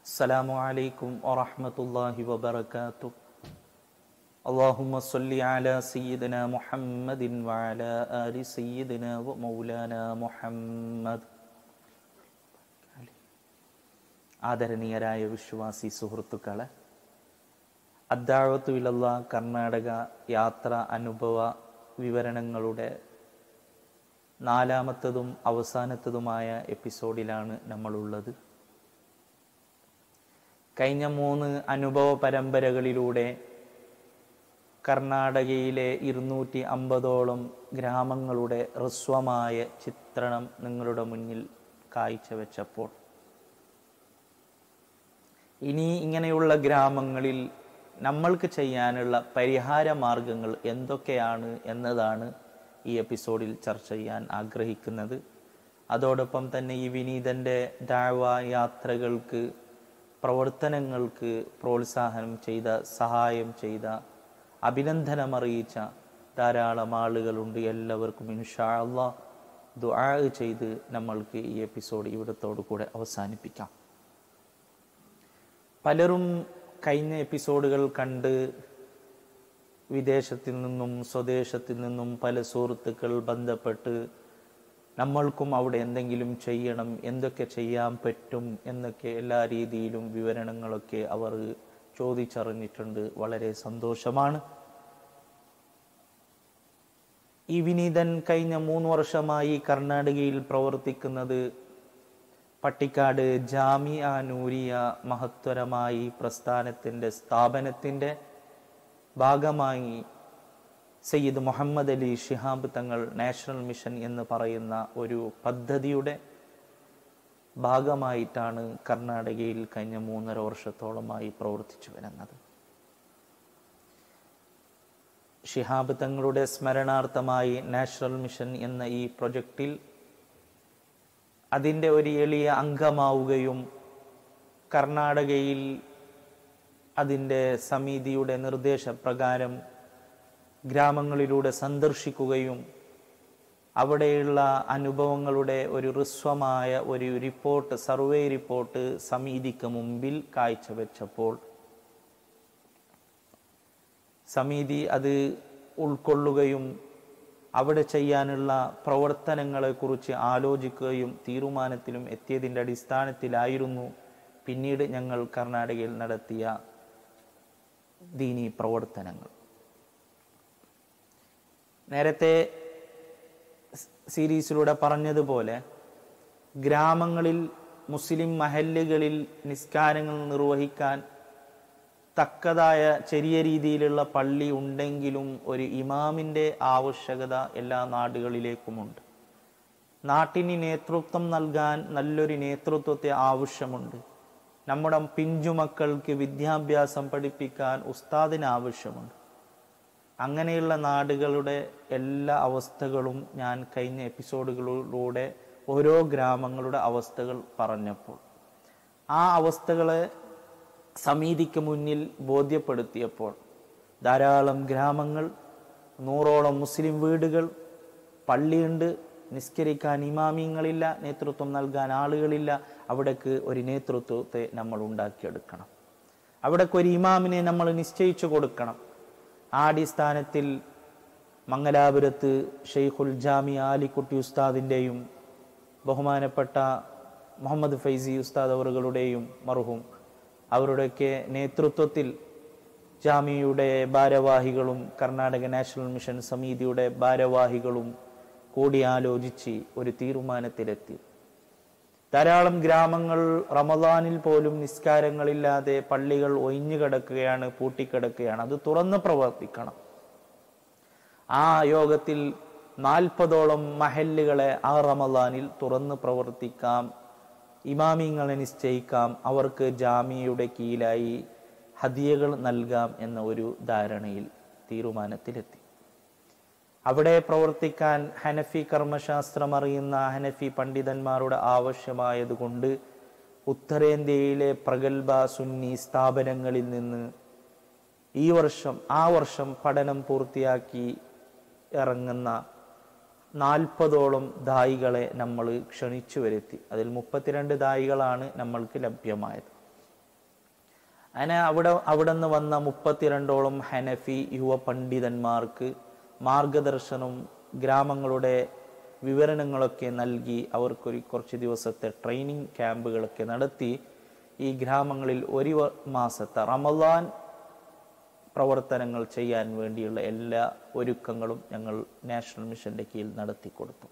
السلام عليكم ورحمة الله وبركاته اللهم صل على سيدنا محمد وعلى آل سيدنا ومولانا محمد ആദരണീയരായ വിശ്വാസി സുഹൃത്തുക്കളെ അദ്ദാഴത്തു വിലല്ല കർണാടക യാത്ര അനുഭവ വിവരണങ്ങളുടെ നാലാമത്തതും അവസാനത്തതുമായ എപ്പിസോഡിലാണ് നമ്മളുള്ളത് കഴിഞ്ഞ മൂന്ന് അനുഭവ പരമ്പരകളിലൂടെ കർണാടകയിലെ ഇരുന്നൂറ്റി അമ്പതോളം ഗ്രാമങ്ങളുടെ ഹ്രസ്വമായ ചിത്രണം നിങ്ങളുടെ മുന്നിൽ കാഴ്ചവെച്ചപ്പോൾ ഇനി ഇങ്ങനെയുള്ള ഗ്രാമങ്ങളിൽ നമ്മൾക്ക് ചെയ്യാനുള്ള പരിഹാര മാർഗങ്ങൾ എന്തൊക്കെയാണ് എന്നതാണ് ഈ എപ്പിസോഡിൽ ചർച്ച ചെയ്യാൻ ആഗ്രഹിക്കുന്നത് അതോടൊപ്പം തന്നെ ഈ വിനീതൻ്റെ ദാവ യാത്രകൾക്ക് പ്രവർത്തനങ്ങൾക്ക് പ്രോത്സാഹനം ചെയ്ത സഹായം ചെയ്ത അഭിനന്ദനമറിയിച്ച ധാരാളം ആളുകളുണ്ട് എല്ലാവർക്കും ഇൻഷാ അള്ളാ ദുആ ചെയ്ത് നമ്മൾക്ക് ഈ എപ്പിസോഡ് ഇവിടത്തോടു കൂടെ അവസാനിപ്പിക്കാം പലരും കഴിഞ്ഞ എപ്പിസോഡുകൾ കണ്ട് വിദേശത്തിൽ നിന്നും സ്വദേശത്തിൽ നിന്നും പല സുഹൃത്തുക്കൾ ബന്ധപ്പെട്ട് നമ്മൾക്കും അവിടെ എന്തെങ്കിലും ചെയ്യണം എന്തൊക്കെ ചെയ്യാൻ പറ്റും എന്നൊക്കെ എല്ലാ രീതിയിലും വിവരണങ്ങളൊക്കെ അവർ ചോദിച്ചറിഞ്ഞിട്ടുണ്ട് വളരെ സന്തോഷമാണ് ഈ വിനീതൻ കഴിഞ്ഞ മൂന്ന് വർഷമായി കർണാടകയിൽ പ്രവർത്തിക്കുന്നത് പട്ടിക്കാട് ജാമിയ നൂരിയ മഹത്വരമായി പ്രസ്ഥാനത്തിൻ്റെ സ്ഥാപനത്തിൻ്റെ ഭാഗമായി സയ്യിദ് മുഹമ്മദ് അലി ഷിഹാബ് തങ്ങൾ നാഷണൽ മിഷൻ എന്ന് പറയുന്ന ഒരു പദ്ധതിയുടെ ഭാഗമായിട്ടാണ് കർണാടകയിൽ കഴിഞ്ഞ മൂന്നര വർഷത്തോളമായി പ്രവർത്തിച്ചു വരുന്നത് ഷിഹാബ് തങ്ങളുടെ സ്മരണാർത്ഥമായി നാഷണൽ മിഷൻ എന്ന ഈ പ്രൊജക്റ്റിൽ അതിൻ്റെ ഒരു എളിയ അംഗമാവുകയും കർണാടകയിൽ അതിൻ്റെ സമിതിയുടെ നിർദ്ദേശപ്രകാരം ഗ്രാമങ്ങളിലൂടെ സന്ദർശിക്കുകയും അവിടെയുള്ള അനുഭവങ്ങളുടെ ഒരു ഹ്രസ്വമായ ഒരു റിപ്പോർട്ട് സർവേ റിപ്പോർട്ട് സമിതിക്ക് മുമ്പിൽ കാഴ്ചവെച്ചപ്പോൾ സമിതി അത് ഉൾക്കൊള്ളുകയും അവിടെ ചെയ്യാനുള്ള പ്രവർത്തനങ്ങളെക്കുറിച്ച് ആലോചിക്കുകയും തീരുമാനത്തിലും എത്തിയതിൻ്റെ അടിസ്ഥാനത്തിലായിരുന്നു പിന്നീട് ഞങ്ങൾ കർണാടകയിൽ നടത്തിയ ദീനി പ്രവർത്തനങ്ങൾ നേരത്തെ സീരീസിലൂടെ പറഞ്ഞതുപോലെ ഗ്രാമങ്ങളിൽ മുസ്ലിം മഹല്ലുകളിൽ നിസ്കാരങ്ങൾ നിർവഹിക്കാൻ തക്കതായ ചെറിയ രീതിയിലുള്ള പള്ളി ഉണ്ടെങ്കിലും ഒരു ഇമാമിൻ്റെ ആവശ്യകത എല്ലാ നാടുകളിലേക്കുമുണ്ട് നാട്ടിന് നേതൃത്വം നൽകാൻ നല്ലൊരു നേതൃത്വത്തെ ആവശ്യമുണ്ട് നമ്മുടെ പിഞ്ചുമക്കൾക്ക് വിദ്യാഭ്യാസം പഠിപ്പിക്കാൻ ഉസ്താദിന് ആവശ്യമുണ്ട് അങ്ങനെയുള്ള നാടുകളുടെ എല്ലാ അവസ്ഥകളും ഞാൻ കഴിഞ്ഞ എപ്പിസോഡുകളിലൂടെ ഓരോ ഗ്രാമങ്ങളുടെ അവസ്ഥകൾ പറഞ്ഞപ്പോൾ ആ അവസ്ഥകളെ സമിതിക്ക് മുന്നിൽ ബോധ്യപ്പെടുത്തിയപ്പോൾ ധാരാളം ഗ്രാമങ്ങൾ നൂറോളം മുസ്ലിം വീടുകൾ പള്ളിയുണ്ട് നിസ്കരിക്കാൻ ഇമാമിങ്ങളില്ല നേതൃത്വം നൽകാൻ ആളുകളില്ല അവിടേക്ക് ഒരു നേതൃത്വത്തെ നമ്മൾ ഉണ്ടാക്കിയെടുക്കണം അവിടേക്ക് ഒരു ഇമാമിനെ നമ്മൾ നിശ്ചയിച്ചു കൊടുക്കണം ആ അടിസ്ഥാനത്തിൽ മംഗലാപുരത്ത് ഷെയ്ഖുൽ ജാമി ആലിക്കുട്ടി ഉസ്താദിൻ്റെയും ബഹുമാനപ്പെട്ട മുഹമ്മദ് ഫൈസി ഉസ്താദ് അവറുകളുടെയും മറുഹും അവരുടെയൊക്കെ നേതൃത്വത്തിൽ ജാമിയുടെ ഭാരവാഹികളും കർണാടക നാഷണൽ മിഷൻ സമിതിയുടെ ഭാരവാഹികളും കൂടിയാലോചിച്ച് ഒരു തീരുമാനത്തിലെത്തി ധാരാളം ഗ്രാമങ്ങൾ റമദാനിൽ പോലും നിസ്കാരങ്ങളില്ലാതെ പള്ളികൾ ഒഴിഞ്ഞു കിടക്കുകയാണ് പൂട്ടിക്കിടക്കുകയാണ് അത് തുറന്ന് പ്രവർത്തിക്കണം ആ യോഗത്തിൽ നാൽപ്പതോളം മഹല്ലുകളെ ആ റമദാനിൽ തുറന്ന് പ്രവർത്തിക്കാം ഇമാമിങ്ങളെ നിശ്ചയിക്കാം അവർക്ക് ജാമിയുടെ കീഴിലായി ഹദിയകൾ നൽകാം എന്ന ഒരു ധാരണയിൽ തീരുമാനത്തിലെത്തി അവിടെ പ്രവർത്തിക്കാൻ ഹനഫി കർമ്മശാസ്ത്രം അറിയുന്ന ഹനഫി പണ്ഡിതന്മാരുടെ ആവശ്യമായതുകൊണ്ട് ഉത്തരേന്ത്യയിലെ പ്രഗത്ഭ സുന്നി സ്ഥാപനങ്ങളിൽ നിന്ന് ഈ വർഷം ആ വർഷം പഠനം പൂർത്തിയാക്കി ഇറങ്ങുന്ന നാൽപ്പതോളം ദായികളെ നമ്മൾ ക്ഷണിച്ചു വരുത്തി അതിൽ മുപ്പത്തിരണ്ട് ദായികളാണ് നമ്മൾക്ക് ലഭ്യമായത് അങ്ങനെ അവിടെ അവിടെ നിന്ന് വന്ന മുപ്പത്തിരണ്ടോളം ഹനഫി യുവ പണ്ഡിതന്മാർക്ക് മാർഗദർശനം ഗ്രാമങ്ങളുടെ വിവരണങ്ങളൊക്കെ നൽകി അവർക്കൊരു കുറച്ച് ദിവസത്തെ ട്രെയിനിങ് ക്യാമ്പുകളൊക്കെ നടത്തി ഈ ഗ്രാമങ്ങളിൽ ഒരു വ- മാസത്തെ റമദാൻ പ്രവർത്തനങ്ങൾ ചെയ്യാൻ വേണ്ടിയുള്ള എല്ലാ ഒരുക്കങ്ങളും ഞങ്ങൾ നാഷണൽ മിഷന്റെ കീഴിൽ നടത്തി കൊടുത്തു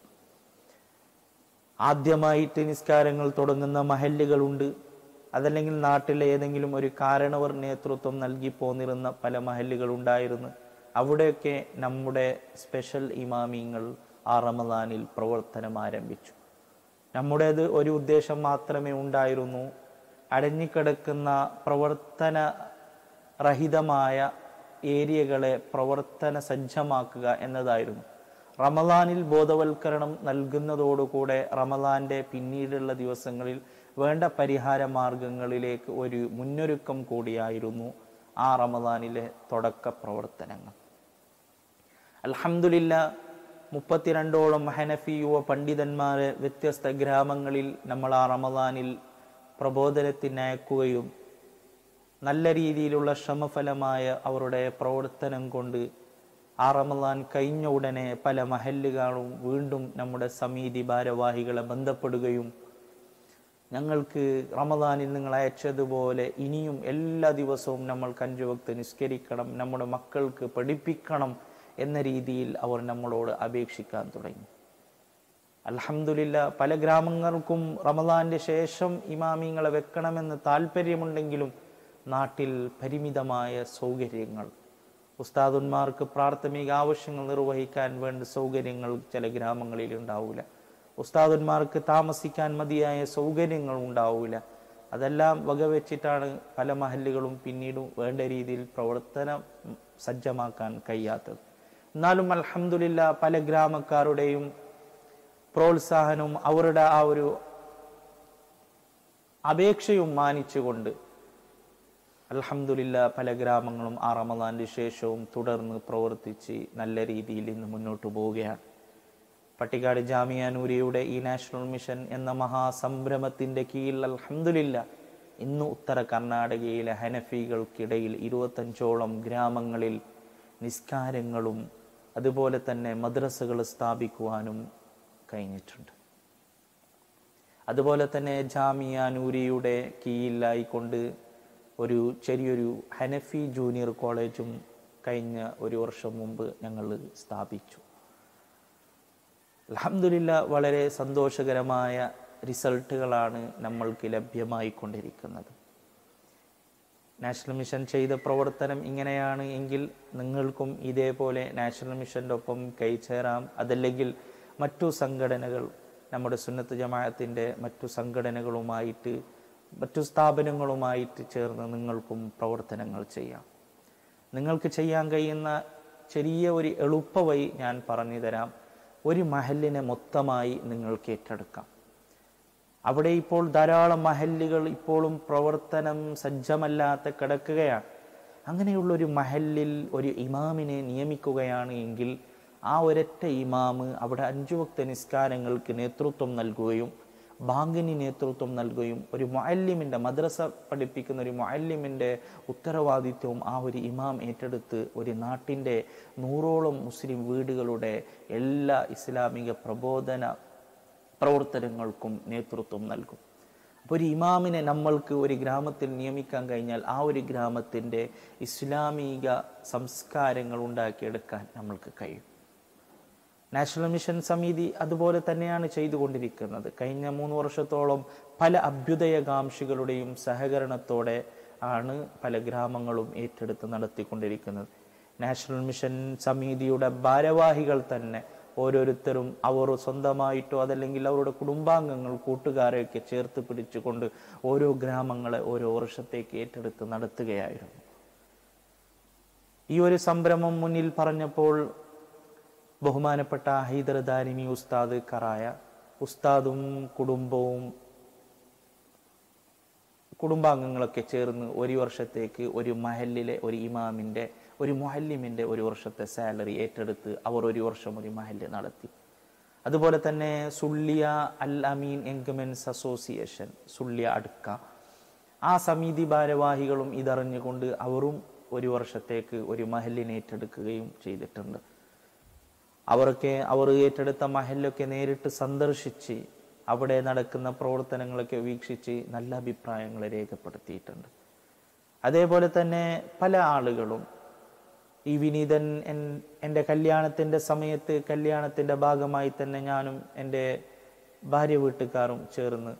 ആദ്യമായിട്ട് നിസ്കാരങ്ങൾ തുടങ്ങുന്ന മഹല്ലുകളുണ്ട് അതല്ലെങ്കിൽ നാട്ടിലെ ഏതെങ്കിലും ഒരു കാരണവർ നേതൃത്വം നൽകി പോന്നിരുന്ന പല മഹല്ലുകൾ ഉണ്ടായിരുന്നു അവിടെയൊക്കെ നമ്മുടെ സ്പെഷ്യൽ ഇമാമിങ്ങൾ ആ റമദാനിൽ പ്രവർത്തനം ആരംഭിച്ചു നമ്മുടേത് ഒരു ഉദ്ദേശം മാത്രമേ ഉണ്ടായിരുന്നു അടഞ്ഞിക്കിടക്കുന്ന പ്രവർത്തന രഹിതമായ ഏരിയകളെ പ്രവർത്തന സജ്ജമാക്കുക എന്നതായിരുന്നു റമദാനിൽ ബോധവൽക്കരണം നൽകുന്നതോടുകൂടെ റമദാന്റെ പിന്നീടുള്ള ദിവസങ്ങളിൽ വേണ്ട പരിഹാര മാർഗങ്ങളിലേക്ക് ഒരു മുന്നൊരുക്കം കൂടിയായിരുന്നു ആ റമദാനിലെ തുടക്ക പ്രവർത്തനങ്ങൾ അൽഹംദുലില്ല മുപ്പത്തിരണ്ടോളം ഹനഫി യുവ പണ്ഡിതന്മാരെ വ്യത്യസ്ത ഗ്രാമങ്ങളിൽ നമ്മൾ ആ റമദാനിൽ പ്രബോധനത്തിനയക്കുകയും നല്ല രീതിയിലുള്ള ശ്രമഫലമായ അവരുടെ പ്രവർത്തനം കൊണ്ട് ആ റമദാൻ കഴിഞ്ഞ ഉടനെ പല മഹല്ലുകളും വീണ്ടും നമ്മുടെ സമിതി ഭാരവാഹികളെ ബന്ധപ്പെടുകയും ഞങ്ങൾക്ക് റമദാനിൽ നിങ്ങൾ അയച്ചതുപോലെ ഇനിയും എല്ലാ ദിവസവും നമ്മൾ അഞ്ചു വക്ത് നിസ്കരിക്കണം നമ്മുടെ മക്കൾക്ക് പഠിപ്പിക്കണം എന്ന രീതിയിൽ അവർ നമ്മളോട് അപേക്ഷിക്കാൻ തുടങ്ങി അൽഹംദുലില്ല പല ഗ്രാമങ്ങൾക്കും റമദാന്റെ ശേഷം ഇമാമിങ്ങളെ വെക്കണമെന്ന് താല്പര്യമുണ്ടെങ്കിലും നാട്ടിൽ പരിമിതമായ സൗകര്യങ്ങൾ ഉസ്താദന്മാർക്ക് പ്രാഥമിക ആവശ്യങ്ങൾ നിർവഹിക്കാൻ വേണ്ട സൗകര്യങ്ങൾ ചില ഗ്രാമങ്ങളിൽ ഉണ്ടാവില്ല ഉസ്താദന്മാർക്ക് താമസിക്കാൻ മതിയായ സൗകര്യങ്ങൾ ഉണ്ടാവില്ല അതെല്ലാം വകവെച്ചിട്ടാണ് പല മഹല്ലുകളും പിന്നീട് വേണ്ട രീതിയിൽ പ്രവർത്തനം സജ്ജമാക്കാൻ കഴിയാത്തത് എന്നാലും അൽഹംദുലില്ല പല ഗ്രാമക്കാരുടെയും പ്രോത്സാഹനവും അവരുടെ ആ ഒരു അപേക്ഷയും മാനിച്ചുകൊണ്ട് അൽഹംദുലില്ല പല ഗ്രാമങ്ങളും ആ റമദാന്റെ ശേഷവും തുടർന്ന് പ്രവർത്തിച്ച് നല്ല രീതിയിൽ ഇന്ന് മുന്നോട്ട് പോവുകയാണ് പട്ടിക്കാട് ജാമിയ നൂരിയുടെ ഈ നാഷണൽ മിഷൻ എന്ന മഹാസംരംഭത്തിന്റെ കീഴിൽ അൽഹംദുലില്ല ഇന്ന് ഉത്തര കർണാടകയിലെ ഹനഫികൾക്കിടയിൽ ഇരുപത്തഞ്ചോളം ഗ്രാമങ്ങളിൽ നിസ്കാരങ്ങളും അതുപോലെ തന്നെ മദ്രസകൾ സ്ഥാപിക്കുവാനും കഴിഞ്ഞിട്ടുണ്ട് അതുപോലെ തന്നെ ജാമിയ നൂരിയുടെ കീഴിലായിക്കൊണ്ട് ഒരു ചെറിയൊരു ഹനഫി ജൂനിയർ കോളേജും കഴിഞ്ഞ ഒരു വർഷം മുമ്പ് ഞങ്ങൾ സ്ഥാപിച്ചു അലഹമില്ല വളരെ സന്തോഷകരമായ റിസൾട്ടുകളാണ് നമ്മൾക്ക് ലഭ്യമായി കൊണ്ടിരിക്കുന്നത് നാഷണൽ മിഷൻ ചെയ്ത പ്രവർത്തനം ഇങ്ങനെയാണ് എങ്കിൽ നിങ്ങൾക്കും ഇതേപോലെ നാഷണൽ മിഷൻ്റെ ഒപ്പം കൈചേരാം അതല്ലെങ്കിൽ മറ്റു സംഘടനകൾ നമ്മുടെ സുന്നത്ത് ജമാഅത്തിൻ്റെ മറ്റു സംഘടനകളുമായിട്ട് മറ്റു സ്ഥാപനങ്ങളുമായിട്ട് ചേർന്ന് നിങ്ങൾക്കും പ്രവർത്തനങ്ങൾ ചെയ്യാം നിങ്ങൾക്ക് ചെയ്യാൻ കഴിയുന്ന ചെറിയ ഒരു എളുപ്പ വഴി ഞാൻ പറഞ്ഞു തരാം ഒരു മഹലിനെ മൊത്തമായി നിങ്ങൾക്ക് ഏറ്റെടുക്കാം അവിടെ ഇപ്പോൾ ധാരാളം മഹല്ലുകൾ ഇപ്പോഴും പ്രവർത്തനം സജ്ജമല്ലാത്ത കിടക്കുകയാണ് അങ്ങനെയുള്ള ഒരു മഹല്ലിൽ ഒരു ഇമാമിനെ നിയമിക്കുകയാണ് എങ്കിൽ ആ ഒരൊറ്റ ഇമാമ് അവിടെ അഞ്ചു വക്ത നിസ്കാരങ്ങൾക്ക് നേതൃത്വം നൽകുകയും ബാങ്കിന് നേതൃത്വം നൽകുകയും ഒരു മുഅല്ലിമിൻ്റെ മദ്രസ പഠിപ്പിക്കുന്ന ഒരു മുഅല്ലിമിൻ്റെ ഉത്തരവാദിത്വവും ആ ഒരു ഇമാം ഏറ്റെടുത്ത് ഒരു നാട്ടിൻ്റെ നൂറോളം മുസ്ലിം വീടുകളുടെ എല്ലാ ഇസ്ലാമിക പ്രബോധന പ്രവർത്തനങ്ങൾക്കും നേതൃത്വം നൽകും അപ്പോൾ ഒരു ഇമാമിനെ നമ്മൾക്ക് ഒരു ഗ്രാമത്തിൽ നിയമിക്കാൻ കഴിഞ്ഞാൽ ആ ഒരു ഗ്രാമത്തിൻ്റെ ഇസ്ലാമിക സംസ്കാരങ്ങൾ ഉണ്ടാക്കിയെടുക്കാൻ നമ്മൾക്ക് കഴിയും നാഷണൽ മിഷൻ സമിതി അതുപോലെ തന്നെയാണ് ചെയ്തുകൊണ്ടിരിക്കുന്നത് കഴിഞ്ഞ മൂന്ന് വർഷത്തോളം പല അഭ്യുദയകാംക്ഷികളുടെയും സഹകരണത്തോടെ ആണ് പല ഗ്രാമങ്ങളും ഏറ്റെടുത്ത് നടത്തിക്കൊണ്ടിരിക്കുന്നത് നാഷണൽ മിഷൻ സമിതിയുടെ ഭാരവാഹികൾ തന്നെ ഓരോരുത്തരും അവർ സ്വന്തമായിട്ടോ അതല്ലെങ്കിൽ അവരുടെ കുടുംബാംഗങ്ങൾ കൂട്ടുകാരെയൊക്കെ ചേർത്ത് പിടിച്ചുകൊണ്ട് ഓരോ ഗ്രാമങ്ങളെ ഓരോ വർഷത്തേക്ക് ഏറ്റെടുത്ത് നടത്തുകയായിരുന്നു ഈ ഒരു സംരംഭം മുന്നിൽ പറഞ്ഞപ്പോൾ ബഹുമാനപ്പെട്ട ഹൈദർ ദാരിമി ഉസ്താദ് കറായ ഉസ്താദും കുടുംബവും കുടുംബാംഗങ്ങളൊക്കെ ചേർന്ന് ഒരു വർഷത്തേക്ക് ഒരു മഹലിലെ ഒരു ഇമാമിൻ്റെ ഒരു മുഹല്ലിമിൻ്റെ ഒരു വർഷത്തെ സാലറി ഏറ്റെടുത്ത് അവർ ഒരു വർഷം ഒരു മഹല്ല് നടത്തി അതുപോലെ തന്നെ സുള്ളിയ അൽ അമീൻ എൻഗമെൻസ് അസോസിയേഷൻ സുള്ളിയ അടുക്ക ആ സമിതി ഭാരവാഹികളും ഇതറിഞ്ഞുകൊണ്ട് അവരും ഒരു വർഷത്തേക്ക് ഒരു മഹലിനെ ഏറ്റെടുക്കുകയും ചെയ്തിട്ടുണ്ട് അവരൊക്കെ അവർ ഏറ്റെടുത്ത മഹലൊക്കെ നേരിട്ട് സന്ദർശിച്ച് അവിടെ നടക്കുന്ന പ്രവർത്തനങ്ങളൊക്കെ വീക്ഷിച്ച് നല്ല അഭിപ്രായങ്ങൾ രേഖപ്പെടുത്തിയിട്ടുണ്ട് അതേപോലെ തന്നെ പല ആളുകളും ഈ വിനീതൻ എൻ- എൻ്റെ കല്യാണത്തിൻ്റെ സമയത്ത് കല്യാണത്തിൻ്റെ ഭാഗമായി തന്നെ ഞാനും എൻ്റെ ഭാര്യ വീട്ടുകാരും ചേർന്ന്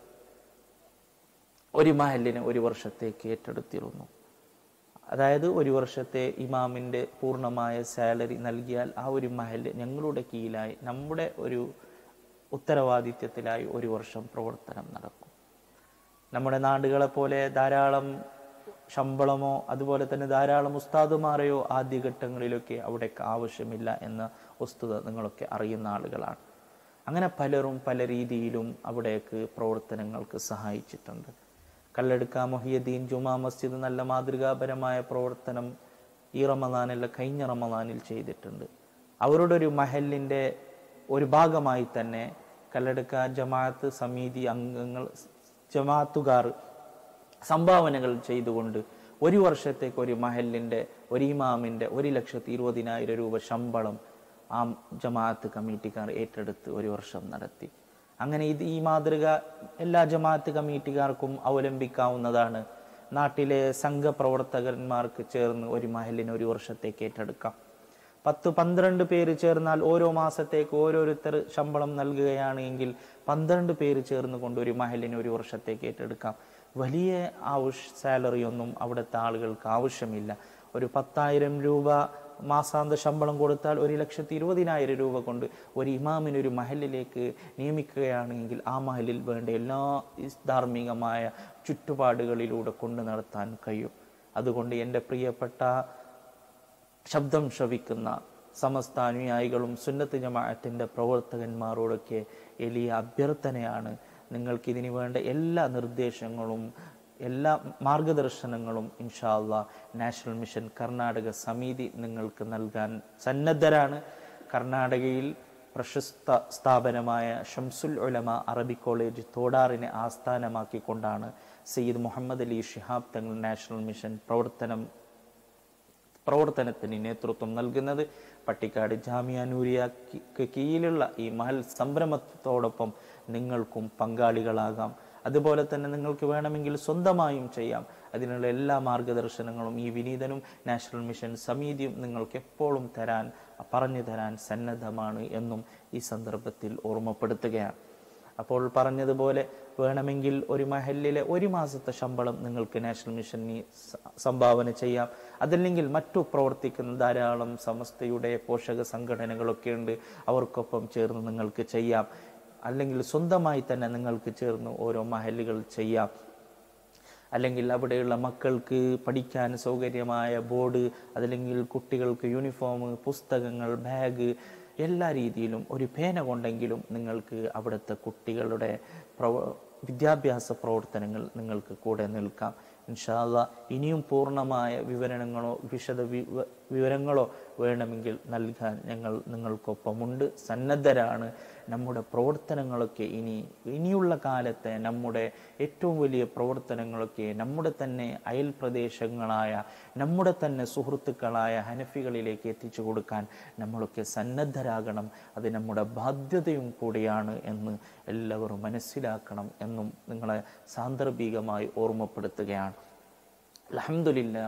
ഒരു മഹലിനെ ഒരു വർഷത്തേക്ക് ഏറ്റെടുത്തിരുന്നു അതായത് ഒരു വർഷത്തെ ഇമാമിൻ്റെ പൂർണ്ണമായ സാലറി നൽകിയാൽ ആ ഒരു മഹല് ഞങ്ങളുടെ കീഴിലായി നമ്മുടെ ഒരു ഉത്തരവാദിത്യത്തിലായി ഒരു വർഷം പ്രവർത്തനം നടക്കും നമ്മുടെ നാടുകളെ പോലെ ധാരാളം ശമ്പളമോ അതുപോലെ തന്നെ ധാരാളം ഉസ്താദുമാരെയോ ആദ്യഘട്ടങ്ങളിലൊക്കെ അവിടേക്ക് ആവശ്യമില്ല എന്ന വസ്തുത നിങ്ങളൊക്കെ അറിയുന്ന ആളുകളാണ് അങ്ങനെ പലരും പല രീതിയിലും അവിടേക്ക് പ്രവർത്തനങ്ങൾക്ക് സഹായിച്ചിട്ടുണ്ട് കല്ലെടുക്ക മൊഹിയദ്ദീൻ ജുമാ മസ്ജിദ് നല്ല മാതൃകാപരമായ പ്രവർത്തനം ഈ റമദാനല്ല കഴിഞ്ഞ റമദാനിൽ ചെയ്തിട്ടുണ്ട് അവരുടെ ഒരു മഹലിൻ്റെ ഒരു ഭാഗമായി തന്നെ കല്ലെടുക്ക ജമാഅത്ത് സമിതി അംഗങ്ങൾ ജമാഅത്തുകാർ സംഭാവനകൾ ചെയ്തുകൊണ്ട് ഒരു വർഷത്തേക്ക് ഒരു മഹലിൻ്റെ ഒരു ഇമാമിൻ്റെ ഒരു ലക്ഷത്തി ഇരുപതിനായിരം രൂപ ശമ്പളം ആ ജമാഅത്ത് കമ്മിറ്റിക്കാർ ഏറ്റെടുത്ത് ഒരു വർഷം നടത്തി അങ്ങനെ ഇത് ഈ മാതൃക എല്ലാ ജമാഅത്ത് കമ്മിറ്റിക്കാർക്കും അവലംബിക്കാവുന്നതാണ് നാട്ടിലെ സംഘപ്രവർത്തകന്മാർക്ക് ചേർന്ന് ഒരു മഹലിന് ഒരു വർഷത്തേക്ക് ഏറ്റെടുക്കാം പത്ത് പന്ത്രണ്ട് പേര് ചേർന്നാൽ ഓരോ മാസത്തേക്ക് ഓരോരുത്തർ ശമ്പളം നൽകുകയാണ് എങ്കിൽ പന്ത്രണ്ട് പേര് ചേർന്ന് കൊണ്ട് ഒരു മഹലിന് ഒരു വർഷത്തേക്ക് ഏറ്റെടുക്കാം വലിയ ആവശ്യ സാലറി ഒന്നും അവിടുത്തെ ആളുകൾക്ക് ആവശ്യമില്ല ഒരു പത്തായിരം രൂപ മാസാന്ത ശമ്പളം കൊടുത്താൽ ഒരു ലക്ഷത്തി ഇരുപതിനായിരം രൂപ കൊണ്ട് ഒരു ഇമാമിന് ഒരു മഹലിലേക്ക് നിയമിക്കുകയാണെങ്കിൽ ആ മഹലിൽ വേണ്ട എല്ലാ ഇസ് ധാർമ്മികമായ ചുറ്റുപാടുകളിലൂടെ കൊണ്ടു നടത്താൻ കഴിയും അതുകൊണ്ട് എൻ്റെ പ്രിയപ്പെട്ട ശബ്ദം ശ്രവിക്കുന്ന സമസ്ത അനുയായികളും സുന്നത്ത് ജമാഅത്തിൻ്റെ പ്രവർത്തകന്മാരോടൊക്കെ എളിയ അഭ്യർത്ഥനയാണ് നിങ്ങൾക്ക് ഇതിന് വേണ്ട എല്ലാ നിർദ്ദേശങ്ങളും എല്ലാ മാർഗദർശനങ്ങളും ഇൻഷാ അള്ളാ നാഷണൽ മിഷൻ കർണാടക സമിതി നിങ്ങൾക്ക് നൽകാൻ സന്നദ്ധരാണ് കർണാടകയിൽ പ്രശസ്ത സ്ഥാപനമായ ഷംസുൽ ഉലമ അറബി കോളേജ് തോടാറിനെ ആസ്ഥാനമാക്കിക്കൊണ്ടാണ് സയ്യിദ് മുഹമ്മദ് അലി ഷിഹാബ് തങ്ങൾ നാഷണൽ മിഷൻ പ്രവർത്തനം പ്രവർത്തനത്തിന് നേതൃത്വം നൽകുന്നത് പട്ടിക്കാട് ജാമിയ നൂരിയക്ക് കീഴിലുള്ള ഈ മഹൽ സംരംഭത്തോടൊപ്പം നിങ്ങൾക്കും പങ്കാളികളാകാം അതുപോലെ തന്നെ നിങ്ങൾക്ക് വേണമെങ്കിൽ സ്വന്തമായും ചെയ്യാം അതിനുള്ള എല്ലാ മാർഗദർശനങ്ങളും ഈ വിനീതനും നാഷണൽ മിഷൻ സമിതിയും നിങ്ങൾക്ക് എപ്പോഴും തരാൻ പറഞ്ഞു തരാൻ സന്നദ്ധമാണ് എന്നും ഈ സന്ദർഭത്തിൽ ഓർമ്മപ്പെടുത്തുകയാണ് അപ്പോൾ പറഞ്ഞതുപോലെ വേണമെങ്കിൽ ഒരു മഹലിലെ ഒരു മാസത്തെ ശമ്പളം നിങ്ങൾക്ക് നാഷണൽ മിഷന് സ- സംഭാവന ചെയ്യാം അതല്ലെങ്കിൽ മറ്റു പ്രവർത്തിക്കുന്ന ധാരാളം സമസ്തയുടെ പോഷക സംഘടനകളൊക്കെ ഉണ്ട് അവർക്കൊപ്പം ചേർന്ന് നിങ്ങൾക്ക് ചെയ്യാം അല്ലെങ്കിൽ സ്വന്തമായി തന്നെ നിങ്ങൾക്ക് ചേർന്ന് ഓരോ മഹലുകൾ ചെയ്യാം അല്ലെങ്കിൽ അവിടെയുള്ള മക്കൾക്ക് പഠിക്കാൻ സൗകര്യമായ ബോർഡ് അതല്ലെങ്കിൽ കുട്ടികൾക്ക് യൂണിഫോം പുസ്തകങ്ങൾ ബാഗ് എല്ലാ രീതിയിലും ഒരു പേന കൊണ്ടെങ്കിലും നിങ്ങൾക്ക് അവിടുത്തെ കുട്ടികളുടെ പ്രവ വിദ്യാഭ്യാസ പ്രവർത്തനങ്ങൾ നിങ്ങൾക്ക് കൂടെ നിൽക്കാം ഇൻഷാല്ല ഇനിയും പൂർണ്ണമായ വിവരണങ്ങളോ വിശദ വിവ- വിവരങ്ങളോ വേണമെങ്കിൽ നൽകാൻ ഞങ്ങൾ നിങ്ങൾക്കൊപ്പമുണ്ട് സന്നദ്ധരാണ് നമ്മുടെ പ്രവർത്തനങ്ങളൊക്കെ ഇനി ഇനിയുള്ള കാലത്തെ നമ്മുടെ ഏറ്റവും വലിയ പ്രവർത്തനങ്ങളൊക്കെ നമ്മുടെ തന്നെ അയൽ പ്രദേശങ്ങളായ നമ്മുടെ തന്നെ സുഹൃത്തുക്കളായ ഹനഫികളിലേക്ക് എത്തിച്ചു കൊടുക്കാൻ നമ്മളൊക്കെ സന്നദ്ധരാകണം അത് നമ്മുടെ ബാധ്യതയും കൂടിയാണ് എന്ന് എല്ലാവരും മനസ്സിലാക്കണം എന്നും നിങ്ങളെ സാന്ദർഭികമായി ഓർമ്മപ്പെടുത്തുകയാണ് അലഹമില്ല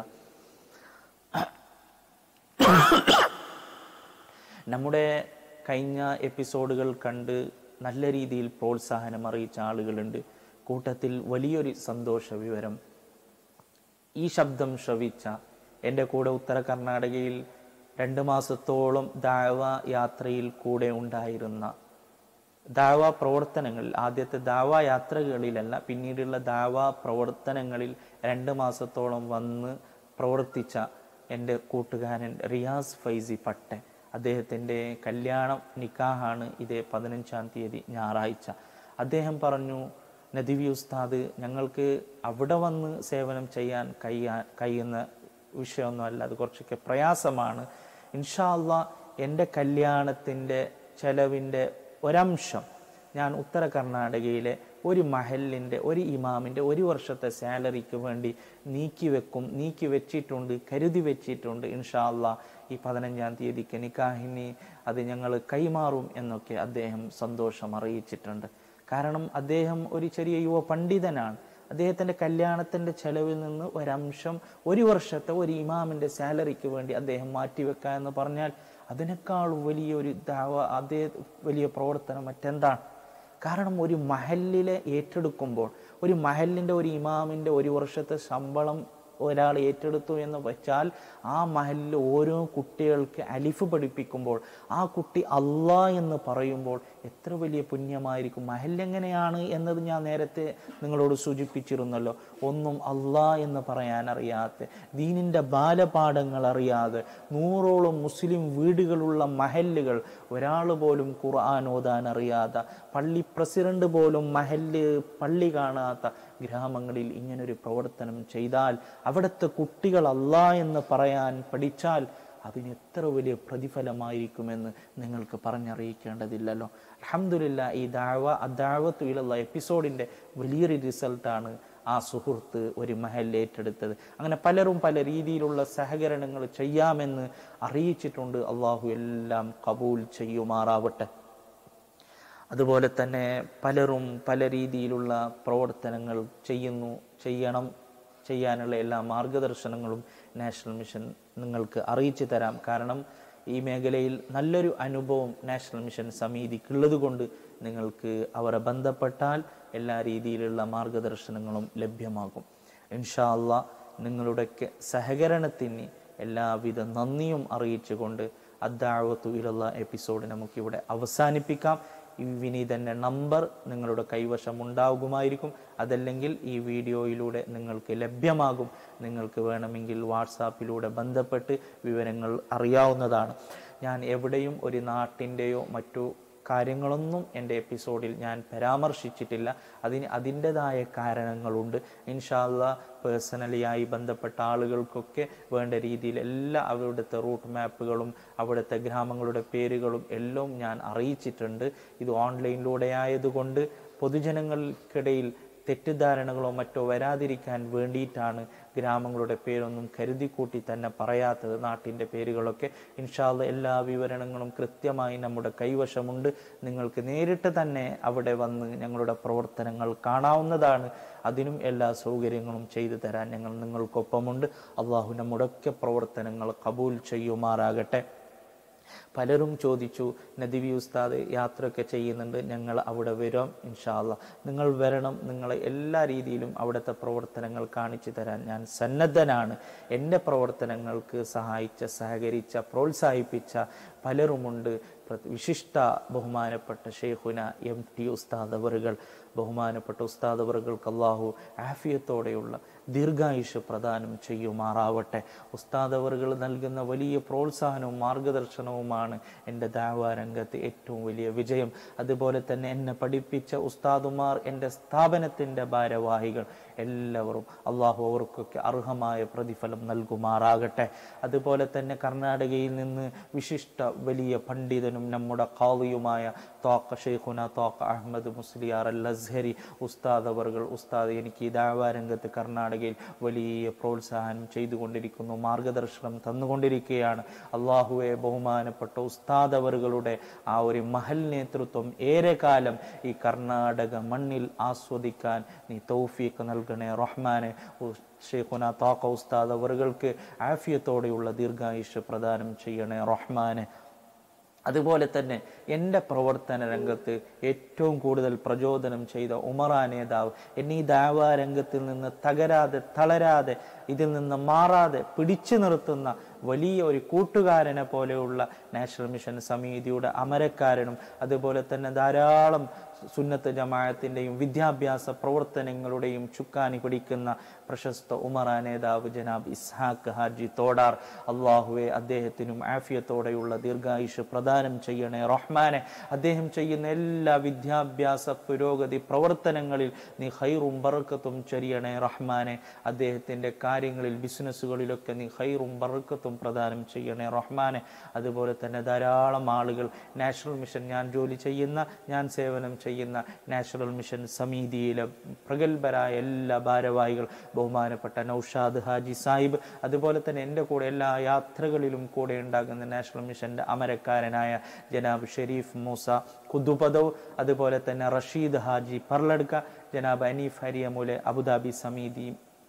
നമ്മുടെ കഴിഞ്ഞ എപ്പിസോഡുകൾ കണ്ട് നല്ല രീതിയിൽ പ്രോത്സാഹനം അറിയിച്ച ആളുകളുണ്ട് കൂട്ടത്തിൽ വലിയൊരു സന്തോഷ വിവരം ഈ ശബ്ദം ശ്രവിച്ച എൻ്റെ കൂടെ ഉത്തര കർണാടകയിൽ രണ്ട് മാസത്തോളം ദാവ യാത്രയിൽ കൂടെ ഉണ്ടായിരുന്ന ദാവ പ്രവർത്തനങ്ങളിൽ ആദ്യത്തെ ദാവ യാത്രകളിലല്ല പിന്നീടുള്ള ദാവ പ്രവർത്തനങ്ങളിൽ രണ്ട് മാസത്തോളം വന്ന് പ്രവർത്തിച്ച എൻ്റെ കൂട്ടുകാരൻ റിയാസ് ഫൈസി പട്ടെ അദ്ദേഹത്തിൻ്റെ കല്യാണം നിക്കാഹാണ് ഇതേ പതിനഞ്ചാം തീയതി ഞായറാഴ്ച അദ്ദേഹം പറഞ്ഞു നദിവി ഉസ്താദ് ഞങ്ങൾക്ക് അവിടെ വന്ന് സേവനം ചെയ്യാൻ കഴിയാ കഴിയുന്ന വിഷയമൊന്നുമല്ല അത് കുറച്ചൊക്കെ പ്രയാസമാണ് ഇൻഷാ അള്ളാ എൻ്റെ കല്യാണത്തിൻ്റെ ചെലവിൻ്റെ ഒരംശം ഞാൻ ഉത്തര കർണാടകയിലെ ഒരു മഹലിൻ്റെ ഒരു ഇമാമിൻ്റെ ഒരു വർഷത്തെ സാലറിക്ക് വേണ്ടി നീക്കി വെക്കും നീക്കി വെച്ചിട്ടുണ്ട് കരുതി വെച്ചിട്ടുണ്ട് ഇൻഷാ അള്ളാ ഈ പതിനഞ്ചാം തീയതിക്ക് നിക്കാഹിനി അത് ഞങ്ങൾ കൈമാറും എന്നൊക്കെ അദ്ദേഹം സന്തോഷം അറിയിച്ചിട്ടുണ്ട് കാരണം അദ്ദേഹം ഒരു ചെറിയ യുവ പണ്ഡിതനാണ് അദ്ദേഹത്തിൻ്റെ കല്യാണത്തിൻ്റെ ചെലവിൽ നിന്ന് ഒരംശം ഒരു വർഷത്തെ ഒരു ഇമാമിൻ്റെ സാലറിക്ക് വേണ്ടി അദ്ദേഹം മാറ്റിവെക്കുക എന്ന് പറഞ്ഞാൽ അതിനേക്കാൾ വലിയൊരു ദാവ അതേ വലിയ പ്രവർത്തനം മറ്റെന്താണ് കാരണം ഒരു മഹലിലെ ഏറ്റെടുക്കുമ്പോൾ ഒരു മഹലിൻ്റെ ഒരു ഇമാമിൻ്റെ ഒരു വർഷത്തെ ശമ്പളം ഒരാൾ ഏറ്റെടുത്തു എന്ന് വെച്ചാൽ ആ മഹലിൽ ഓരോ കുട്ടികൾക്ക് അലിഫ് പഠിപ്പിക്കുമ്പോൾ ആ കുട്ടി അള്ളാ എന്ന് പറയുമ്പോൾ എത്ര വലിയ പുണ്യമായിരിക്കും മഹൽ എങ്ങനെയാണ് എന്നത് ഞാൻ നേരത്തെ നിങ്ങളോട് സൂചിപ്പിച്ചിരുന്നല്ലോ ഒന്നും അള്ളാ എന്ന് പറയാൻ അറിയാത്ത ദീനിൻ്റെ ബാലപാഠങ്ങൾ അറിയാതെ നൂറോളം മുസ്ലിം വീടുകളുള്ള മഹല്ലുകൾ ഒരാൾ പോലും ഖുർആൻ ഓതാൻ അറിയാത്ത പള്ളി പ്രസിഡന്റ് പോലും മഹല്ല് പള്ളി കാണാത്ത ഗ്രാമങ്ങളിൽ ഇങ്ങനൊരു പ്രവർത്തനം ചെയ്താൽ അവിടുത്തെ കുട്ടികൾ അല്ലാ എന്ന് പറയാൻ പഠിച്ചാൽ അതിന് എത്ര വലിയ പ്രതിഫലമായിരിക്കുമെന്ന് നിങ്ങൾക്ക് പറഞ്ഞറിയിക്കേണ്ടതില്ലല്ലോ അലഹമില്ല ഈ ദാവ അദാവത്തു ഇലുള്ള എപ്പിസോഡിൻ്റെ വലിയൊരു റിസൾട്ടാണ് ആ സുഹൃത്ത് ഒരു മഹൽ ഏറ്റെടുത്തത് അങ്ങനെ പലരും പല രീതിയിലുള്ള സഹകരണങ്ങൾ ചെയ്യാമെന്ന് അറിയിച്ചിട്ടുണ്ട് അള്ളാഹു എല്ലാം കബൂൽ ചെയ്യുമാറാവട്ടെ അതുപോലെ തന്നെ പലരും പല രീതിയിലുള്ള പ്രവർത്തനങ്ങൾ ചെയ്യുന്നു ചെയ്യണം ചെയ്യാനുള്ള എല്ലാ മാർഗദർശനങ്ങളും നാഷണൽ മിഷൻ നിങ്ങൾക്ക് അറിയിച്ചു തരാം കാരണം ഈ മേഖലയിൽ നല്ലൊരു അനുഭവം നാഷണൽ മിഷൻ സമിതിക്കുള്ളത് കൊണ്ട് നിങ്ങൾക്ക് അവരെ ബന്ധപ്പെട്ടാൽ എല്ലാ രീതിയിലുള്ള മാർഗദർശനങ്ങളും ലഭ്യമാകും ഇൻഷാ അള്ളാ നിങ്ങളുടെയൊക്കെ സഹകരണത്തിന് എല്ലാവിധ നന്ദിയും അറിയിച്ചുകൊണ്ട് അദ്ദാവത്തു ഇലുള്ള എപ്പിസോഡ് നമുക്കിവിടെ അവസാനിപ്പിക്കാം ഈ വിനീതൻ്റെ നമ്പർ നിങ്ങളുടെ കൈവശം ഉണ്ടാകുമായിരിക്കും അതല്ലെങ്കിൽ ഈ വീഡിയോയിലൂടെ നിങ്ങൾക്ക് ലഭ്യമാകും നിങ്ങൾക്ക് വേണമെങ്കിൽ വാട്സാപ്പിലൂടെ ബന്ധപ്പെട്ട് വിവരങ്ങൾ അറിയാവുന്നതാണ് ഞാൻ എവിടെയും ഒരു നാട്ടിൻ്റെയോ മറ്റു കാര്യങ്ങളൊന്നും എൻ്റെ എപ്പിസോഡിൽ ഞാൻ പരാമർശിച്ചിട്ടില്ല അതിന് അതിൻ്റെതായ കാരണങ്ങളുണ്ട് ഇൻഷാല്ല പേഴ്സണലിയായി ബന്ധപ്പെട്ട ആളുകൾക്കൊക്കെ വേണ്ട രീതിയിൽ എല്ലാ അവിടുത്തെ റൂട്ട് മാപ്പുകളും അവിടുത്തെ ഗ്രാമങ്ങളുടെ പേരുകളും എല്ലാം ഞാൻ അറിയിച്ചിട്ടുണ്ട് ഇത് ഓൺലൈനിലൂടെ ആയതുകൊണ്ട് പൊതുജനങ്ങൾക്കിടയിൽ തെറ്റിദ്ധാരണകളോ മറ്റോ വരാതിരിക്കാൻ വേണ്ടിയിട്ടാണ് ഗ്രാമങ്ങളുടെ പേരൊന്നും കരുതിക്കൂട്ടി തന്നെ പറയാത്തത് നാട്ടിൻ്റെ പേരുകളൊക്കെ ഇൻഷാല്ല എല്ലാ വിവരണങ്ങളും കൃത്യമായി നമ്മുടെ കൈവശമുണ്ട് നിങ്ങൾക്ക് നേരിട്ട് തന്നെ അവിടെ വന്ന് ഞങ്ങളുടെ പ്രവർത്തനങ്ങൾ കാണാവുന്നതാണ് അതിനും എല്ലാ സൗകര്യങ്ങളും ചെയ്തു തരാൻ ഞങ്ങൾ നിങ്ങൾക്കൊപ്പമുണ്ട് അള്ളാഹു നമ്മുടെ ഒക്കെ പ്രവർത്തനങ്ങൾ കബൂൽ ചെയ്യുമാറാകട്ടെ പലരും ചോദിച്ചു നദിവി ഉസ്താദ് യാത്രയൊക്കെ ചെയ്യുന്നുണ്ട് ഞങ്ങൾ അവിടെ വരാം ഇൻഷാല്ല നിങ്ങൾ വരണം നിങ്ങളെ എല്ലാ രീതിയിലും അവിടുത്തെ പ്രവർത്തനങ്ങൾ കാണിച്ചു തരാൻ ഞാൻ സന്നദ്ധനാണ് എൻ്റെ പ്രവർത്തനങ്ങൾക്ക് സഹായിച്ച സഹകരിച്ച പ്രോത്സാഹിപ്പിച്ച പലരുമുണ്ട് വിശിഷ്ട ബഹുമാനപ്പെട്ട ഷെയ്ഖുന എം ടി ഉസ്താദ് അവറുകൾ ബഹുമാനപ്പെട്ട ഉസ്താദ് അവറുകൾക്ക് അള്ളാഹു ആഫിയത്തോടെയുള്ള ദീർഘായുഷ് പ്രദാനം ചെയ്യുമാറാവട്ടെ ഉസ്താദ് അവറുകൾ നൽകുന്ന വലിയ പ്രോത്സാഹനവും മാർഗദർശനവുമാണ് എൻ്റെ ദാവാരംഗത്ത് ഏറ്റവും വലിയ വിജയം അതുപോലെ തന്നെ എന്നെ പഠിപ്പിച്ച ഉസ്താദുമാർ എൻ്റെ സ്ഥാപനത്തിൻ്റെ ഭാരവാഹികൾ എല്ലാവരും അള്ളാഹു അവർക്കൊക്കെ അർഹമായ പ്രതിഫലം നൽകുമാറാകട്ടെ അതുപോലെ തന്നെ കർണാടകയിൽ നിന്ന് വിശിഷ്ട വലിയ പണ്ഡിതനും നമ്മുടെ കാവിയുമായ തോക്ക ഷെയ്ഖുന തോക്ക അഹമ്മദ് മുസ്ലിയാർ അൽ അസ്ഹരി ഉസ്താദ് അവർകൾ ഉസ്താദ് എനിക്ക് ഈ ദാവാരംഗത്ത് കർണാടകയിൽ വലിയ പ്രോത്സാഹനം ചെയ്തുകൊണ്ടിരിക്കുന്നു മാർഗദർശനം തന്നുകൊണ്ടിരിക്കുകയാണ് അള്ളാഹുവെ ബഹുമാനപ്പെട്ട ഉസ്താദ് അവറുകളുടെ ആ ഒരു മഹൽ നേതൃത്വം ഏറെ കാലം ഈ കർണാടക മണ്ണിൽ ആസ്വദിക്കാൻ നീ തൗഫീഖ് നൽകണേ റഹ്മാനെ ഷെയ്ഖുന താക്ക ഉസ്താദ് അവറുകൾക്ക് ആഫിയത്തോടെയുള്ള ദീർഘായുഷ് പ്രദാനം ചെയ്യണേ റഹ്മാനെ അതുപോലെ തന്നെ എൻ്റെ പ്രവർത്തന രംഗത്ത് ഏറ്റവും കൂടുതൽ പ്രചോദനം ചെയ്ത ഉമറ നേതാവ് എന്നെ ഈ ദാവാ രംഗത്തിൽ നിന്ന് തകരാതെ തളരാതെ ഇതിൽ നിന്ന് മാറാതെ പിടിച്ചു നിർത്തുന്ന വലിയ ഒരു കൂട്ടുകാരനെ പോലെയുള്ള നാഷണൽ മിഷൻ സമിതിയുടെ അമരക്കാരനും അതുപോലെ തന്നെ ധാരാളം സുന്നത്ത് ജമാഅത്തിൻ്റെയും വിദ്യാഭ്യാസ പ്രവർത്തനങ്ങളുടെയും ചുക്കാനി പിടിക്കുന്ന പ്രശസ്ത ഉമറ നേതാവ് ജനാബ് ഇസ്ഹാഖ് ഹാജി തോടാർ അള്ളാഹുവെ അദ്ദേഹത്തിനും ആഫിയത്തോടെയുള്ള ദീർഘായുഷ് പ്രദാനം ചെയ്യണേ റഹ്മാനെ അദ്ദേഹം ചെയ്യുന്ന എല്ലാ വിദ്യാഭ്യാസ പുരോഗതി പ്രവർത്തനങ്ങളിൽ നീ ഹൈറും ബറക്കത്തും ചൊരിയണേ റഹ്മാനെ അദ്ദേഹത്തിൻ്റെ കാര്യങ്ങളിൽ ബിസിനസ്സുകളിലൊക്കെ നീ ഹൈറും ബറക്കത്തും പ്രദാനം ചെയ്യണേ റഹ്മാനെ അതുപോലെ തന്നെ ധാരാളം ആളുകൾ നാഷണൽ മിഷൻ ഞാൻ ജോലി ചെയ്യുന്ന ഞാൻ സേവനം ചെയ്യുന്ന ചെയ്യുന്ന നാഷണൽ മിഷൻ സമിതിയിലെ പ്രഗത്ഭരായ എല്ലാ ഭാരവാഹികൾ ബഹുമാനപ്പെട്ട നൌഷാദ് ഹാജി സാഹിബ് അതുപോലെ തന്നെ എൻ്റെ കൂടെ എല്ലാ യാത്രകളിലും കൂടെ ഉണ്ടാകുന്ന നാഷണൽ മിഷന്റെ അമരക്കാരനായ ജനാബ് ഷെരീഫ് മൂസ കുദുപദവ് അതുപോലെ തന്നെ റഷീദ് ഹാജി പർലടുക്ക ജനാബ് അനീഫ് ഹരിയമുലെ അബുദാബി സമിതി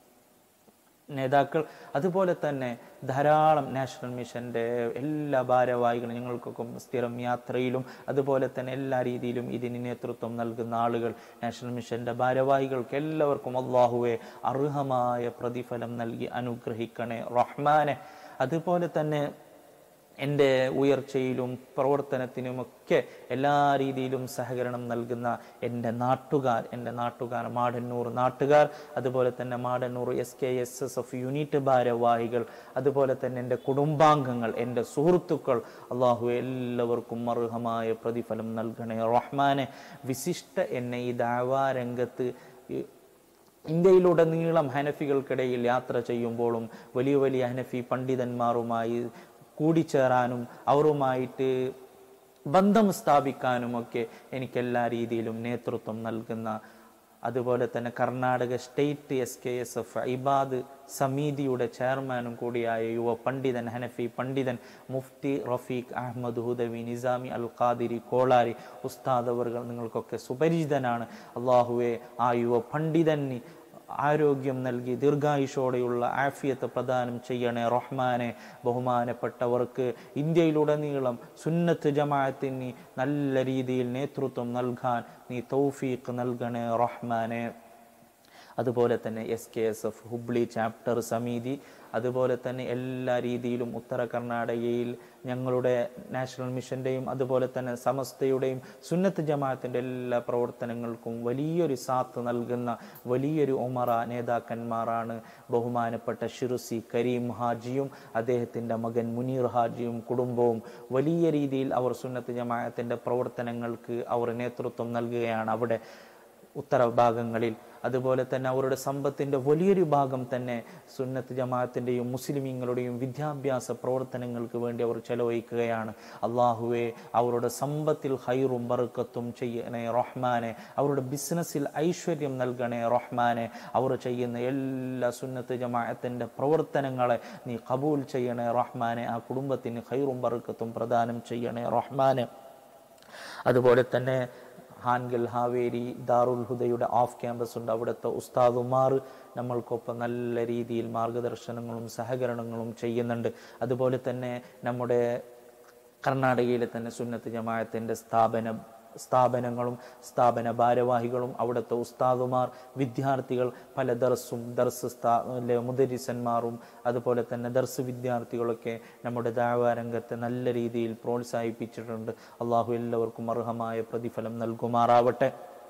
നേതാക്കൾ അതുപോലെ തന്നെ ധാരാളം നാഷണൽ മിഷന്റെ എല്ലാ ഭാരവാഹികളും ഞങ്ങൾക്കൊക്കെ സ്ഥിരം യാത്രയിലും അതുപോലെ തന്നെ എല്ലാ രീതിയിലും ഇതിന് നേതൃത്വം നൽകുന്ന ആളുകൾ നാഷണൽ മിഷന്റെ ഭാരവാഹികൾക്ക് എല്ലാവർക്കും അള്ളാഹുവെ അർഹമായ പ്രതിഫലം നൽകി അനുഗ്രഹിക്കണേ റഹ്മാനെ അതുപോലെ തന്നെ എൻ്റെ ഉയർച്ചയിലും പ്രവർത്തനത്തിനുമൊക്കെ എല്ലാ രീതിയിലും സഹകരണം നൽകുന്ന എൻ്റെ നാട്ടുകാർ എൻ്റെ നാട്ടുകാർ മാടന്നൂർ നാട്ടുകാർ അതുപോലെ തന്നെ Madannur S K S S F unit ഭാരവാഹികൾ അതുപോലെ തന്നെ എൻ്റെ കുടുംബാംഗങ്ങൾ എൻ്റെ സുഹൃത്തുക്കൾ അള്ളാഹു എല്ലാവർക്കും അർഹമായ പ്രതിഫലം നൽകണേ റഹ്മാനെ വിശിഷ്ട എന്നെ ഈ ദാവാരംഗത്ത് ഇന്ത്യയിലുടനീളം ഹനഫികൾക്കിടയിൽ യാത്ര ചെയ്യുമ്പോഴും വലിയ വലിയ ഹനഫി പണ്ഡിതന്മാരുമായി കൂടിച്ചേരാനും അവരുമായിട്ട് ബന്ധം സ്ഥാപിക്കാനുമൊക്കെ എനിക്ക് എല്ലാ രീതിയിലും നേതൃത്വം നൽകുന്ന അതുപോലെ തന്നെ Karnataka state S K S S F സമിതിയുടെ ചെയർമാനും കൂടിയായ യുവ പണ്ഡിതൻ ഹനഫി പണ്ഡിതൻ മുഫ്തി റഫീഖ് അഹമ്മദ് ഹുദവി നിസാമി അൽ ഖാദിരി കോളാരി ഉസ്താദ് അവർ നിങ്ങൾക്കൊക്കെ സുപരിചിതനാണ് അള്ളാഹുവെ ആ യുവ പണ്ഡിതന് ആരോഗ്യം നൽകി ദീർഘായുഷോടെയുള്ള ആഫിയത്ത് പ്രദാനം ചെയ്യണേ റഹ്മാനെ ബഹുമാനപ്പെട്ടവർക്ക് ഇന്ത്യയിലുടനീളം സുന്നത്ത് ജമാഅത്തിന് നല്ല രീതിയിൽ നേതൃത്വം നൽകാൻ നീ തൗഫീഖ് നൽകണേ റഹ്മാനെ അതുപോലെ തന്നെ S K S F Hubli chapter സമിതി അതുപോലെ തന്നെ എല്ലാ രീതിയിലും ഉത്തര കർണാടകയിൽ ഞങ്ങളുടെ നാഷണൽ മിഷന്റെയും അതുപോലെ തന്നെ സമസ്തയുടെയും സുന്നത്ത് ജമാഅത്തിന്റെ എല്ലാ പ്രവർത്തനങ്ങൾക്കും വലിയൊരു സാത്ത് നൽകുന്ന വലിയൊരു ഒമറ നേതാക്കന്മാരാണ് ബഹുമാനപ്പെട്ട ഷിറുസി കരീം ഹാജിയും അദ്ദേഹത്തിന്റെ മകൻ മുനീർ ഹാജിയും കുടുംബവും വലിയ രീതിയിൽ അവർ സുന്നത്ത് ജമാഅത്തിന്റെ പ്രവർത്തനങ്ങൾക്ക് അവർ നേതൃത്വം നൽകുകയാണ് അവിടെ ഉത്തര ഭാഗങ്ങളിൽ അതുപോലെ തന്നെ അവരുടെ സമ്പത്തിന്റെ വലിയൊരു ഭാഗം തന്നെ സുന്നത്ത് ജമാഅത്തിന്റെയും മുസ്ലിമീങ്ങളുടെയും വിദ്യാഭ്യാസ പ്രവർത്തനങ്ങൾക്ക് വേണ്ടി അവർ ചെലവഴിക്കുകയാണ് അള്ളാഹുവെ അവരുടെ സമ്പത്തിൽ ഹൈറും ബറുക്കത്തും ചെയ്യണേ റഹ്മാനെ അവരുടെ ബിസിനസ്സിൽ ഐശ്വര്യം നൽകണേ റഹ്മാനെ അവർ ചെയ്യുന്ന എല്ലാ സുന്നത്ത് ജമാഅത്തിന്റെ പ്രവർത്തനങ്ങളെ നീ കബൂൽ ചെയ്യണേ റഹ്മാനെ ആ കുടുംബത്തിന് ഹൈറും ബറുക്കത്തും പ്രദാനം ചെയ്യണേ റഹ്മാനെ അതുപോലെ തന്നെ ഹാൻഗൽ ഹാവേരി ദാറുൽ ഹുദയുടെ ഓഫ് ക്യാമ്പസ് ഉണ്ട് അവിടുത്തെ ഉസ്താദുമാർ നമ്മൾക്കൊപ്പം നല്ല രീതിയിൽ മാർഗദർശനങ്ങളും സഹകരണങ്ങളും ചെയ്യുന്നുണ്ട് അതുപോലെ തന്നെ നമ്മുടെ കർണാടകയിലെ തന്നെ സുന്നത്ത് ജമാഅത്തിൻ്റെ സ്ഥാപനം സ്ഥാപനങ്ങളും സ്ഥാപന ഭാരവാഹികളും അവിടുത്തെ ഉസ്താദുമാർ വിദ്യാർത്ഥികൾ പല ദർസും ദർസ് സ്ഥാ മുദരിസന്മാരും അതുപോലെ തന്നെ ദർസ് വിദ്യാർത്ഥികളൊക്കെ നമ്മുടെ ദാവാരംഗത്തെ നല്ല രീതിയിൽ പ്രോത്സാഹിപ്പിച്ചിട്ടുണ്ട് അള്ളാഹു എല്ലാവർക്കും അർഹമായ പ്രതിഫലം നൽകുമാറാവട്ടെ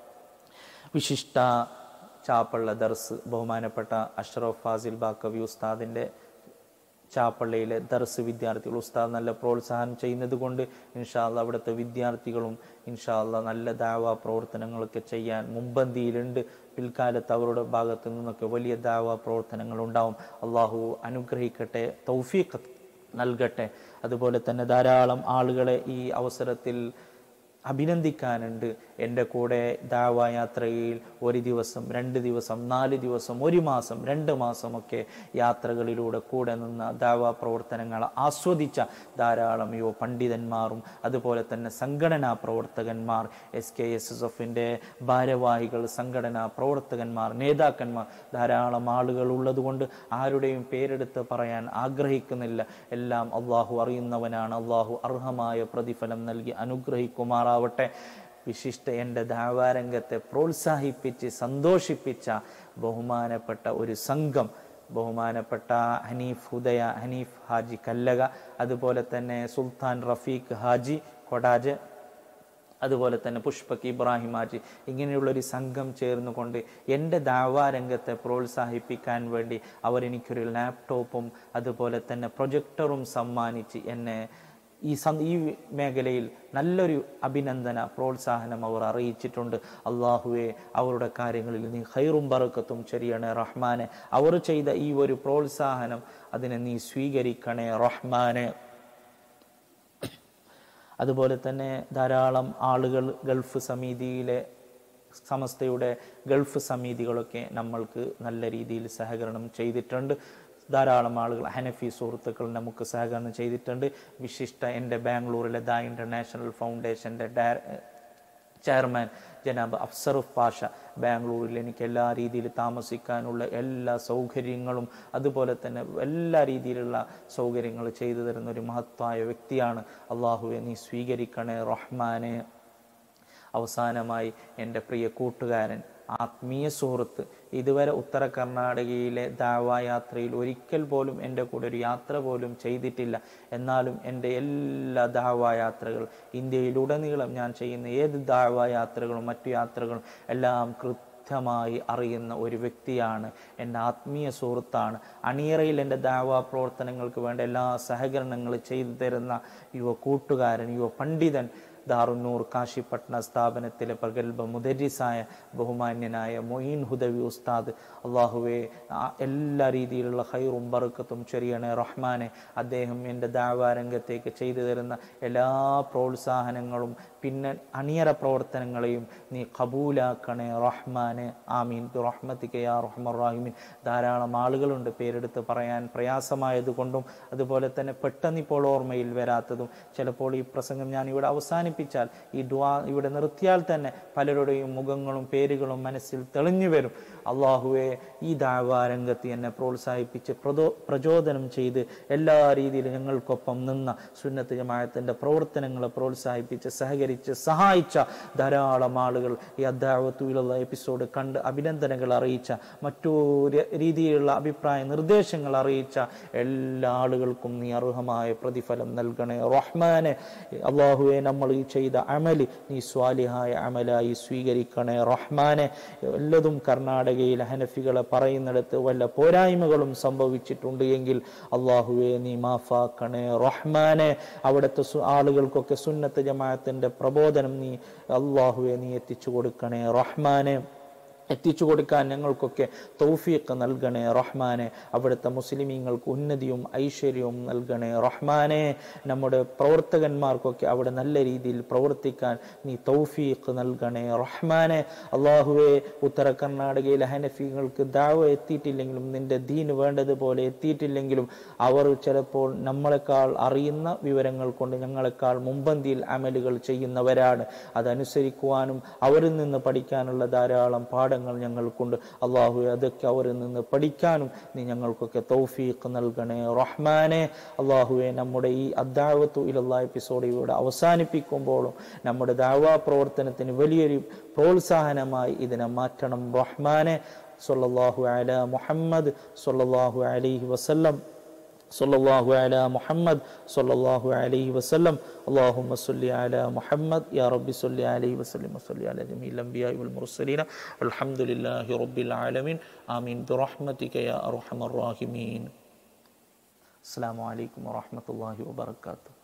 വിശിഷ്ട ചാപ്പള്ള ദർസ് ബഹുമാനപ്പെട്ട അഷ്റഫ് ഫാസിൽ ബാക്കവി ഉസ്താദിൻ്റെ ചാപ്പള്ളിയിലെ ദർസ് വിദ്യാർത്ഥികൾ ഉസ്താദ് നല്ല പ്രോത്സാഹനം ചെയ്യുന്നത് കൊണ്ട് ഇൻഷാല്ല അവിടുത്തെ വിദ്യാർത്ഥികളും ഇൻഷാല്ല നല്ല ദാവ പ്രവർത്തനങ്ങളൊക്കെ ചെയ്യാൻ മുമ്പന്തിയിലുണ്ട് പിൽക്കാലത്ത് അവരുടെ ഭാഗത്തു നിന്നൊക്കെ വലിയ ദാവ പ്രവർത്തനങ്ങൾ ഉണ്ടാവും അള്ളാഹു അനുഗ്രഹിക്കട്ടെ തൗഫീഖ് നൽകട്ടെ അതുപോലെ തന്നെ ധാരാളം ആളുകളെ ഈ അവസരത്തിൽ അഭിനന്ദിക്കാനുണ്ട് എൻ്റെ കൂടെ ദാവായാത്രയിൽ ഒരു ദിവസം രണ്ട് ദിവസം നാല് ദിവസം ഒരു മാസം രണ്ട് മാസമൊക്കെ യാത്രകളിലൂടെ കൂടെ നിന്ന ദാവാ പ്രവർത്തനങ്ങൾ ആസ്വദിച്ച ധാരാളം യുവ പണ്ഡിതന്മാരും അതുപോലെ തന്നെ സംഘടനാ പ്രവർത്തകന്മാർ എസ് കെ എസ് എസ് എഫിൻ്റെ ഭാരവാഹികൾ സംഘടനാ പ്രവർത്തകന്മാർ നേതാക്കന്മാർ ധാരാളം ആളുകൾ ഉള്ളതുകൊണ്ട് ആരുടെയും പേരെടുത്ത് പറയാൻ ആഗ്രഹിക്കുന്നില്ല എല്ലാം അള്ളാഹു അറിയുന്നവനാണ് അള്ളാഹു അർഹമായ പ്രതിഫലം നൽകി അനുഗ്രഹിക്കുമാറാവട്ടെ വിശിഷ്ട എൻ്റെ ധാവാരംഗത്തെ പ്രോത്സാഹിപ്പിച്ച് സന്തോഷിപ്പിച്ച ബഹുമാനപ്പെട്ട ഒരു സംഘം ബഹുമാനപ്പെട്ട ഹനീഫ് ഹുദയ ഹനീഫ് ഹാജി കല്ലക അതുപോലെ തന്നെ സുൽത്താൻ റഫീഖ് ഹാജി കൊടാജ് അതുപോലെ തന്നെ പുഷ്പക് ഇബ്രാഹിം ഹാജി ഇങ്ങനെയുള്ളൊരു സംഘം ചേർന്നുകൊണ്ട് എൻ്റെ ദാവാരംഗത്തെ പ്രോത്സാഹിപ്പിക്കാൻ വേണ്ടി അവരെനിക്കൊരു ലാപ്ടോപ്പും അതുപോലെ തന്നെ പ്രൊജക്ടറും സമ്മാനിച്ച് എന്നെ ഈ സം ഈ മേഖലയിൽ നല്ലൊരു അഭിനന്ദന പ്രോത്സാഹനം അവർ അറിയിച്ചിട്ടുണ്ട് അള്ളാഹുവെ അവരുടെ കാര്യങ്ങളിൽ നീ ഹൈറും ബറക്കത്തും ചെറിയണേ റഹ്മാനെ അവർ ചെയ്ത ഈ ഒരു പ്രോത്സാഹനം അതിനെ നീ സ്വീകരിക്കണേ റഹ്മാനെ അതുപോലെ തന്നെ ധാരാളം ആളുകൾ ഗൾഫ് സമിതിയിലെ സമസ്തയുടെ ഗൾഫ് സമിതികളൊക്കെ നമ്മൾക്ക് നല്ല രീതിയിൽ സഹകരണം ചെയ്തിട്ടുണ്ട് ധാരാളം ആളുകൾ ഹനഫി സുഹൃത്തുക്കൾ നമുക്ക് സഹകരണം ചെയ്തിട്ടുണ്ട് വിശിഷ്ട എൻ്റെ ബാംഗ്ലൂരിലെ ദ ഇൻ്റർനാഷണൽ ഫൗണ്ടേഷൻ്റെ ഡയറ ചെയർമാൻ ജനാബ് അഫ്സറുഫ് പാഷ ബാംഗ്ലൂരിൽ എനിക്ക് എല്ലാ രീതിയിൽ താമസിക്കാനുള്ള എല്ലാ സൗകര്യങ്ങളും അതുപോലെ തന്നെ എല്ലാ രീതിയിലുള്ള സൗകര്യങ്ങൾ ചെയ്തു തരുന്ന ഒരു മഹത്തായ വ്യക്തിയാണ് അള്ളാഹുവെ നീ സ്വീകരിക്കണേ റഹ്മാനെ അവസാനമായി എൻ്റെ പ്രിയ കൂട്ടുകാരൻ ആത്മീയ സുഹൃത്ത് ഇതുവരെ ഉത്തര കർണാടകയിലെ ദാവായാത്രയിൽ ഒരിക്കൽ പോലും എൻ്റെ കൂടെ ഒരു യാത്ര പോലും ചെയ്തിട്ടില്ല എന്നാലും എൻ്റെ എല്ലാ ദാവായാത്രകൾ ഇന്ത്യയിലുടനീളം ഞാൻ ചെയ്യുന്ന ഏത് ദാവായാത്രകളും മറ്റു യാത്രകളും എല്ലാം കൃത്യ വ്യക്തമായി അറിയുന്ന ഒരു വ്യക്തിയാണ് എൻ്റെ ആത്മീയ സുഹൃത്താണ് അണിയറയിൽ എൻ്റെ ദാവാ പ്രവർത്തനങ്ങൾക്ക് വേണ്ട എല്ലാ സഹകരണങ്ങളും ചെയ്തു തരുന്ന യുവ കൂട്ടുകാരൻ യുവ പണ്ഡിതൻ ദാറുന്നൂർ കാശിപട്ന സ്ഥാപനത്തിലെ പ്രഗത്ഭ മുദരിസായ ബഹുമാന്യനായ മൊയ്ൻ ഹുദവി ഉസ്താദ് അള്ളാഹുവെ എല്ലാ രീതിയിലുള്ള ഹൈറും ബറുക്കത്തും ചെറിയണെ റഹ്മാനെ അദ്ദേഹം എൻ്റെ ദാവാരംഗത്തേക്ക് ചെയ്തു തരുന്ന എല്ലാ പ്രോത്സാഹനങ്ങളും പിന്നെ അണിയറ പ്രവർത്തനങ്ങളെയും നീ കബൂലാക്കണേ റഹ്മാനെ ആമീൻ റഹ്മത്തിക്ക് യാ റഹ്മർ റാഹിമീൻ ധാരാളം ആളുകളുണ്ട് പേരെടുത്ത് പറയാൻ പ്രയാസമായതുകൊണ്ടും അതുപോലെ തന്നെ പെട്ടെന്ന് ഇപ്പോൾ ഓർമ്മയിൽ വരാത്തതും ചിലപ്പോൾ ഈ പ്രസംഗം ഞാൻ ഇവിടെ അവസാനിപ്പിച്ചാൽ ഈ ദ്വാ ഇവിടെ നിർത്തിയാൽ തന്നെ പലരുടെയും മുഖങ്ങളും പേരുകളും മനസ്സിൽ തെളിഞ്ഞു വരും അള്ളാഹുവെ ഈ ദാവാരംഗത്ത് എന്നെ പ്രോത്സാഹിപ്പിച്ച് പ്രചോ പ്രചോദനം ചെയ്ത് എല്ലാ രീതിയിലും ഞങ്ങൾക്കൊപ്പം നിന്ന സുന്നത്ത് ജമാഅത്തിന്റെ പ്രവർത്തനങ്ങളെ പ്രോത്സാഹിപ്പിച്ച് സഹകരിച്ച് സഹായിച്ച ധാരാളം ആളുകൾ ഈ അദ്ധാവത്തുള്ള എപ്പിസോഡ് കണ്ട് അഭിനന്ദനങ്ങൾ അറിയിച്ച മറ്റു ര- രീതിയിലുള്ള അഭിപ്രായ നിർദ്ദേശങ്ങൾ അറിയിച്ച എല്ലാ ആളുകൾക്കും നീ അർഹമായ പ്രതിഫലം നൽകണേ റഹ്മാനെ അള്ളാഹുവെ നമ്മൾ ഈ ചെയ്ത അമല് നീ സ്വാലിഹായ അമലായി സ്വീകരിക്കണേ റഹ്മാനെ വല്ലതും കർണാടകയിൽ ഹനഫികളെ പറയുന്നിടത്ത് വല്ല പോരായ്മകളും സംഭവിച്ചിട്ടുണ്ട് എങ്കിൽ അള്ളാഹുവെ നീ മാഫാക്കണേ റഹ്മാനെ അവിടുത്തെ സു- ആളുകൾക്കൊക്കെ സുന്നത്ത് ജമാഅത്തിന്റെ പ്രബോധനം നീ അള്ളാഹുവെ നീ എത്തിച്ചു കൊടുക്കണേ റഹ്മാനെ എത്തിച്ചു കൊടുക്കാൻ ഞങ്ങൾക്കൊക്കെ തൗഫീഖ് നൽകണേ റഹ്മാനെ അവിടുത്തെ മുസ്ലിമീങ്ങൾക്ക് ഉന്നതിയും ഐശ്വര്യവും നൽകണേ റഹ്മാനെ നമ്മുടെ പ്രവർത്തകന്മാർക്കൊക്കെ അവിടെ നല്ല രീതിയിൽ പ്രവർത്തിക്കാൻ നീ തൗഫീഖ് നൽകണേ റഹ്മാനെ അള്ളാഹുവെ ഉത്തര കർണാടകയിലെ ഹനഫികൾക്ക് ദാവ എത്തിയിട്ടില്ലെങ്കിലും നിന്റെ ദീന് വേണ്ടതുപോലെ എത്തിയിട്ടില്ലെങ്കിലും അവർ ചിലപ്പോൾ നമ്മളെക്കാൾ അറിയുന്ന വിവരങ്ങൾ കൊണ്ട് ഞങ്ങളെക്കാൾ മുമ്പന്തിയിൽ അമലുകൾ ചെയ്യുന്നവരാണ് അതനുസരിക്കുവാനും അവരിൽ നിന്ന് പഠിക്കാനുള്ള ധാരാളം പാഠങ്ങൾ ഞങ്ങൾക്കുണ്ട് അള്ളാഹു അതൊക്കെ അവരിൽ നിന്ന് പഠിക്കാനും നീ ഞങ്ങൾക്കൊക്കെ തൗഫീഖ് നൽകണേ റഹ്മാനെ അള്ളാഹുവെ നമ്മുടെ ഈ അദ്ദാവത്തു ഇലുള്ള എപ്പിസോഡ് ഇവിടെ അവസാനിപ്പിക്കുമ്പോഴും നമ്മുടെ ദാവാ പ്രവർത്തനത്തിന് വലിയൊരു പ്രോത്സാഹനമായി ഇതിനെ മാറ്റണം റഹ്മാനെ സല്ലല്ലാഹു അല മുഹമ്മദ് സല്ലല്ലാഹു അലൈഹി വസല്ലം صلى الله على محمد صلى الله عليه وسلم اللهم صل على محمد يا رب صل عليه وسلم وصل على جميع الأنبياء والمرسلين والحمد لله رب العالمين آمين برحمتك يا أرحم الراحمين السلام عليكم ورحمة الله وبركاته